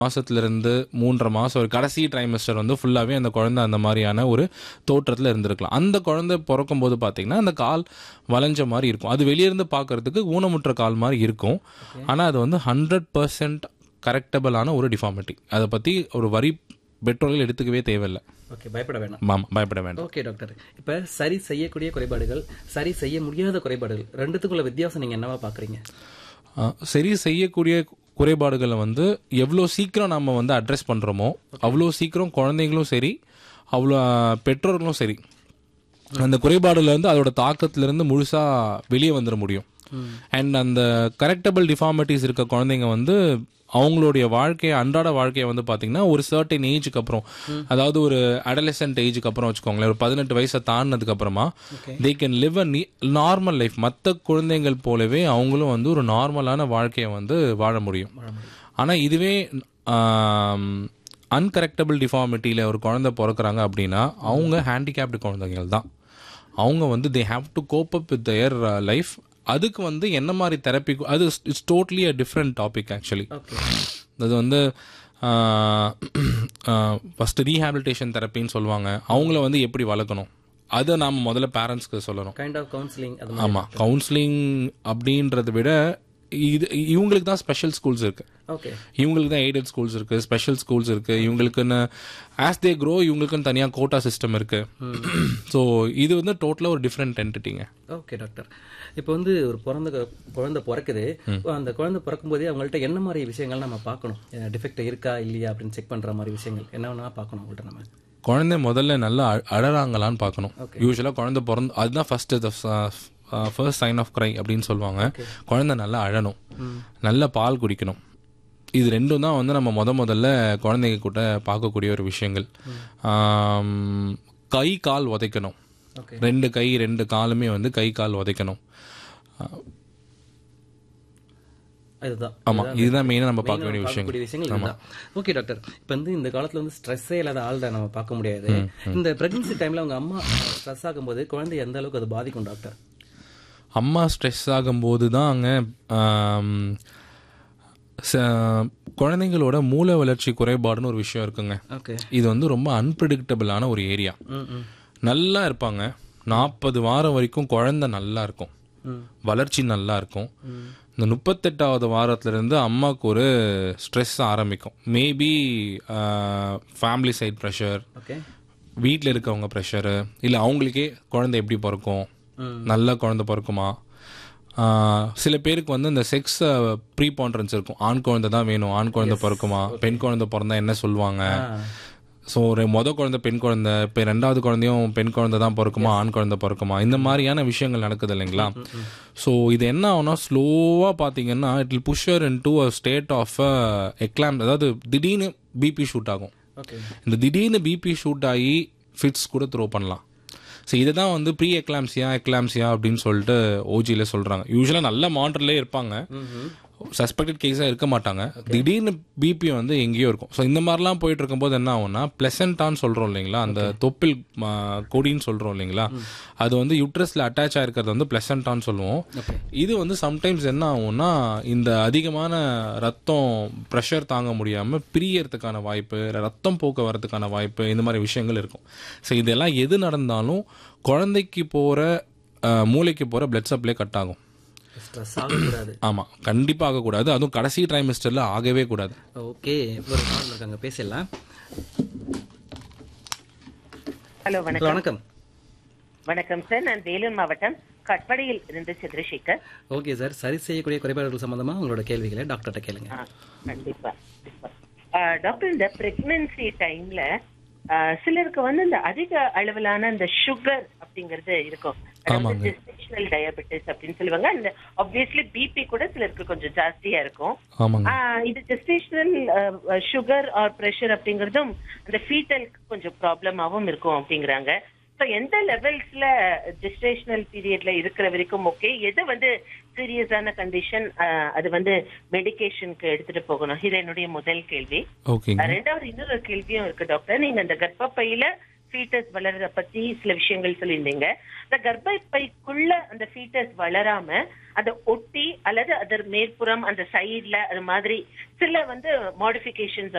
மாசத்துலேருந்து மூன்றரை மாதம் ஒரு கடைசி ட்ரைமஸ்டர் வந்து ஃபுல்லாகவே அந்த குழந்தை அந்த மாதிரியான ஒரு தோற்றத்தில் இருந்திருக்கலாம் அந்த குழந்தை பிறக்கும் போது பார்த்தீங்கன்னா அந்த கால் வளைஞ்ச மாதிரி இருக்கும் அது வெளியிருந்து பார்க்கறதுக்கு ஊனமுற்ற கால் மாதிரி இருக்கும் ஆனால் அது வந்து ஹண்ட்ரட் பர்சன்ட் கரெக்டபிளான ஒரு டிஃபார்மிட்டி அதை பற்றி ஒரு வரி பெட்ரோல் எடுத்துக்கவே தேவையில்லை ஓகே பயப்பட வேணாம் ஆமாம் பயப்பட வேண்டாம் ஓகே டாக்டர் இப்ப சரி செய்யக்கூடிய குறைபாடுகள் சரி செய்ய முடியாத குறைபாடுகள் ரெண்டுத்துக்குள்ள வித்தியாசம் நீங்க என்னவா பாக்குறீங்க ஆ, சரி செய்யக்கூடிய குறைபாடுகளை வந்து எவ்வளோ சீக்கிரம் நம்ம வந்து அட்ரஸ் பண்ணுறோமோ அவ்வளோ சீக்கிரம் குழந்தைங்களும் சரி அவ்வளோ பெற்றோர்களும் சரி அந்த குறைபாடுல இருந்து அதோட தாக்கத்திலிருந்து முழுசாக வெளியே வந்துட முடியும் அண்ட் அந்த கரெக்டபிள் டிஃபார்மிட்டிஸ் இருக்க குழந்தைங்க வந்து அவங்களுடைய வாழ்க்கையை அன்றாட வாழ்க்கையை வந்து பார்த்தீங்கன்னா ஒரு சர்டன் ஏஜுக்கு அப்புறம் அதாவது ஒரு அடலசன்ட் ஏஜுக்கு அப்புறம் வச்சுக்கோங்களேன் ஒரு பதினெட்டு வயசை தாண்டினதுக்கு அப்புறமா they can live a normal life மற்ற குழந்தைகள் போலவே அவங்களும் வந்து ஒரு நார்மலான வாழ்க்கையை வந்து வாழ முடியும் ஆனால் இதுவே அன்கரெக்டபிள் டிஃபார்மிட்டியில் ஒரு குழந்தை பிறக்கிறாங்க அப்படின்னா அவங்க ஹேண்டிகேப்டு குழந்தைகள் தான் அவங்க வந்து they have to cope up with their life அதுக்கு வந்து என்ன மாதிரி தெரப்பி அது it's totally a different topic actually okay அது வந்து ஃபஸ்ட்டு ரீஹாபிலிட்டேஷன் தெரப்பின்னு சொல்லுவாங்க அவங்கள வந்து எப்படி வளர்க்கணும் அதை நாம் முதல்ல பேரண்ட்ஸ்க்கு சொல்லணும் கைண்ட் ஆஃப் கவுன்சிலிங் அது மாதிரி ஆமாம் கவுன்சிலிங் அப்படின்றத விட இது இவங்களுக்கு தான் ஸ்பெஷல் ஸ்கூல்ஸ் இருக்கு ஓகே இவங்களுக்கு தான் எய்டட் ஸ்கூல்ஸ் இருக்கு ஸ்பெஷல் ஸ்கூல்ஸ் இருக்கு இவங்களுக்குன்னு ஆஸ் தே க்ரோ இவங்களுக்குன்னு தனியாக கோட்டா சிஸ்டம் இருக்கு ஸோ இது வந்து டோட்டலாக ஒரு டிஃப்ரெண்ட் என்டிட்டிங்க ஓகே டாக்டர் இப்போ வந்து ஒரு பிறந்த கு- குழந்தை பிறக்குது அந்த குழந்தை பிறக்கும் போதே அவங்கள்ட்ட என்ன மாதிரி விஷயங்கள் நம்ம பார்க்கணும் டிஃபெக்ட் இருக்கா இல்லையா அப்படின்னு செக் பண்ற மாதிரி விஷயங்கள் என்ன வேணா பார்க்கணும் அவங்கள்ட்ட நம்ம குழந்தை முதல்ல நல்லா அழ- அழறாங்களான்னு பார்க்கணும் யூஸ்வலாக குழந்தை பிறந்து அதுதான் first first sign of cry அப்படின்னு சொல்லுவாங்க குழந்தை நல்லா அழணும் நல்ல பால் குடிக்கணும் இது ரெண்டும் தான் வந்து நம்ம முத முதல்ல குழந்தைங்க கூட பார்க்கக்கூடிய ஒரு விஷயங்கள் ஆம், கை கால் உதைக்கணும் ஓகே ரெண்டு கை ரெண்டு காலுமே வந்து கை கால் உதைக்கணும் அதுதான் ஆமா இதுதான் மெயினாக நம்ம பார்க்க வேண்டிய விஷயங்கள் பார்க்கக்கூடிய விஷயங்கள் இதுதான் ஓகே டாக்டர் இப்போ வந்து இந்த காலத்துல வந்து ஸ்ட்ரெஸ்ஸே இல்லாத ஆள் தான் நம்ம பார்க்க முடியாது இந்த பிரெக்னன்சி டைம்ல அவங்க அம்மா ஸ்ட்ரெஸ் ஆகும்போது குழந்தை எந்த அளவுக்கு அது பாதிக்கும் டாக்டர் அம்மா ஸ்ட்ரெஸ் ஆகும்போது தான் அங்கே குழந்தைங்களோட மூளை வளர்ச்சி குறைபாடுன்னு ஒரு விஷயம் இருக்குங்க ஓகே இது வந்து ரொம்ப அன்பிரடிக்டபிளான ஒரு ஏரியா ம் ம் நல்லா இருப்பாங்க நாற்பது வாரம் வரைக்கும் குழந்தை நல்லா இருக்கும் ம் வளர்ச்சி நல்லா இருக்கும் இந்த முப்பத்தெட்டாவது வாரத்துலேருந்து அம்மாவுக்கு ஒரு ஸ்ட்ரெஸ் ஆரம்பிக்கும் maybe family side pressure okay வீட்டில் இருக்கவங்க ப்ரெஷரு இல்லை அவங்களுக்கே குழந்தை எப்படி பிறக்கும் ம். நல்ல குழந்தை பிறக்குமா ஆஹ் சில பேருக்கு வந்து இந்த செக்ஸ் ப்ரீ பாண்டரன்ஸ் இருக்கும் ஆண் குழந்தை தான் வேணும் ஆண் குழந்தை பிறக்குமா பெண் குழந்தை பிறந்தா என்ன சொல்லுவாங்க ஸோ ஒரு மொத குழந்தை பெண் குழந்தை இப்போ ரெண்டாவது குழந்தையும் பெண் குழந்தை தான் பிறக்குமா ஆண் குழந்தை பிறக்குமா இந்த மாதிரியான விஷயங்கள் நடக்குது இல்லைங்களா ஸோ இது என்ன ஆகும்னா ஸ்லோவாக பார்த்தீங்கன்னா it will push her into a state of eclampsia அதாவது திடீர்னு பிபி ஷூட் ஆகும் ஓகே இந்த திடீர்னு பிபி ஷூட் ஆகி ஃபிட்ஸ் கூட த்ரோ பண்ணலாம் ஸோ இதை தான் வந்து ப்ரீ எக்லாம்சியா எக்லாம்சியா அப்படின்னு சொல்லிட்டு ஓஜியில் சொல்கிறாங்க யூஸ்வலாக நல்ல மாடர்லேயே இருப்பாங்க சஸ்பெக்டட் கேஸாக இருக்க மாட்டாங்க திடீர்னு பிபி வந்து எங்கேயோ இருக்கும் ஸோ இந்த மாதிரிலாம் போயிட்டு இருக்கும்போது என்ன ஆகும்னா பிளசண்டான்னு சொல்கிறோம் இல்லைங்களா அந்த தொப்பில் ம, கொடின்னு சொல்கிறோம் இல்லைங்களா அது வந்து யுட்ரஸில் அட்டாச் ஆயிருக்கிறது வந்து பிளசண்டான்னு சொல்லுவோம் இது வந்து சம்டைம்ஸ் என்ன ஆகும்னா இந்த அதிகமான ரத்தம் ப்ரெஷர் தாங்க முடியாமல் பிரியறதுக்கான வாய்ப்பு ரத்தம் போக்க வரதுக்கான வாய்ப்பு இந்த மாதிரி விஷயங்கள் இருக்கும் ஸோ இதெல்லாம் எது நடந்தாலும் குழந்தைக்கு போகிற மூளைக்கு போகிற பிளட் சப்ளை கட் ஆகும் ஸ்ட்ரெஸ் ஆகக்கூடாது ஆமாம் கண்டிப்பாக ஆகக்கூடாது அதுவும் கடைசி ட்ரைமிஸ்டரில் ஆகவே கூடாது ஓகே ஒரு கால் இருக்காங்க பேசிடலாம் ஹலோ வணக்கம் வணக்கம் வணக்கம் சார் நான் வேலூர் மாவட்டம் கட்படியில் இருந்து சந்திரசேகர் ஓகே சார் சரி செய்யக்கூடிய குறைபாடுகள் சம்பந்தமா உங்களோட கேள்விகளை டாக்டர்கிட்ட கேளுங்க ஆ, கண்டிப்பா கண்டிப்பா. ஆ, டாக்டர் இந்த பிரெக்னன்சி டைம்ல சிலருக்கு வந்து இந்த அதிக அளவிலான இந்த சுகர் அப்படிங்கறது இருக்கும் ஆமாங்க. ஜெஸ்டேஷனல் டயபெட்டிஸ் அப்படின்னு சொல்லுவாங்க அந்த ஆப்வியஸ்லி பிபி கூட சிலருக்கு கொஞ்சம் ஜாஸ்தியா இருக்கும் ஆமாங்க ஆ, இது ஜெஸ்டேஷனல் சுகர் ஆர் பிரஷர் அப்படிங்கறதும் அந்த ஃபீட்டலுக்கு கொஞ்சம் ப்ராப்ளமாவும் இருக்கும் அப்படிங்கிறாங்க ஸோ எந்த லெவல்ஸ்ல ஜெஸ்டேஷனல் பீரியட்ல இருக்கிற வரைக்கும் ஓகே எது வந்து சீரியஸான கண்டிஷன் அது வந்து மெடிகேஷனுக்கு எடுத்துட்டு போகணும் இது என்னுடைய முதல் கேள்வி ஓகேங்க ரெண்டாவது இன்னொரு கேள்வியும் இருக்கு டாக்டர் நீங்க அந்த கர்ப்பப்பையில ஃபீட்டஸ் வளர்றத பத்தி சில விஷயங்கள் சொல்லியிருந்தீங்க இந்த கர்ப்பப்பைக்குள்ள அந்த ஃபீட்டஸ் வளராம அதை ஒட்டி அல்லது அதர் மேற்புறம் அந்த சைடுல அது மாதிரி சில வந்து மாடிஃபிகேஷன்ஸ்